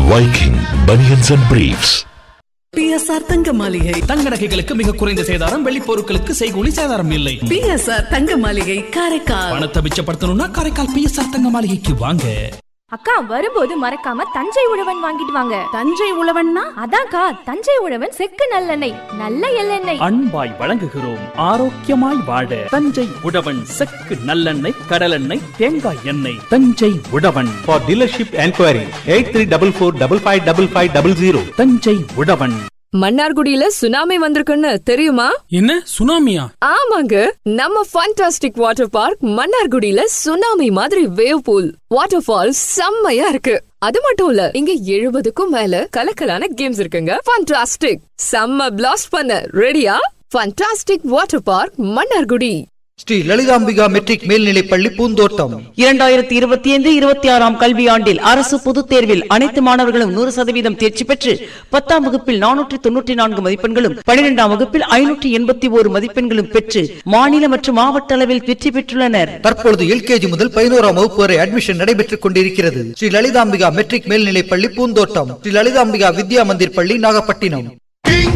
Viking Bunions and Briefs. BSR தங்க மாளிகை தங்க நகைகளுக்கு மிக குறைந்த சேதாரம் வெள்ளி பொருட்களுக்கு செய்கூலி சேதாரம் இல்லை பிஎஸ்ஆர் தங்க மாளிகை காரைக்கால் பணத்தை மிச்சப்படுத்தணும்னா காரைக்கால் பிஎஸ்ஆர் தங்க மாளிகைக்கு வாங்க அக்கா வரும்போது மறக்காம தஞ்சை உழவன் வாங்கிட்டு வாங்க தஞ்சை உழவன்னா அதான்க்கா தஞ்சை உழவன் செக்கு நல்லெண்ணெய் நல்ல எள்ளெண்ணெய் அன்பாய் வழங்குகிறோம் ஆரோக்கியமாய் வாழ தஞ்சை உழவன் செக்கு நல்லெண்ணெய் கடலெண்ணெய் தேங்காய் எண்ணெய் Thanjai Uzhavan For dealership enquiry, 8344555500. Thanjai Uzhavan மன்னார்குடியில சுனாமி வந்திருக்குன்னு தெரியுமா என்ன சுனாமியா ஆமாங்க நம்ம ஃபண்டாஸ்டிக் வாட்டர் பார்க் மன்னார்குடியில சுனாமி மாதிரி வேவ் பூல் வாட்டர் ஃபால் செம்மையா இருக்கு அது மட்டும் இல்ல இங்க எழுபதுக்கும் மேல கலக்கலான கேம்ஸ் இருக்குங்க ஃபண்டாஸ்டிக் செம்ம பிளாஸ்ட் பண்ண ரெடியா fantastic water park Mannargudi Sri Lalithambika matric மேல்நிலைப் பள்ளி பூந்தோட்டம் இரண்டாயிரத்தி இருபத்தி ஐந்து இருபத்தி ஆறாம் கல்வியாண்டில் அரசு பொதுத் தேர்வில் அனைத்து மாணவர்களும் நூறு சதவீதம் தேர்ச்சி பெற்று பத்தாம் வகுப்பில் நானூற்றி தொன்னூற்றி நான்கு மதிப்பெண்களும் பனிரெண்டாம் வகுப்பில் ஐநூற்றி எண்பத்தி ஓரு மதிப்பெண்களும் பெற்று மாநில மற்றும் மாவட்ட அளவில் வெற்றி பெற்றுள்ளனர் தற்பொழுது எல்கேஜி முதல் பதினோராம் வகுப்பு வரை அட்மிஷன் நடைபெற்றுக் கொண்டிருக்கிறது ஸ்ரீ லலிதாம்பிகா மெட்ரிக் மேல்நிலைப் பள்ளி பூந்தோட்டம் ஸ்ரீ லலிதாம்பிகா வித்யா மந்திர் பள்ளி நாகப்பட்டினம்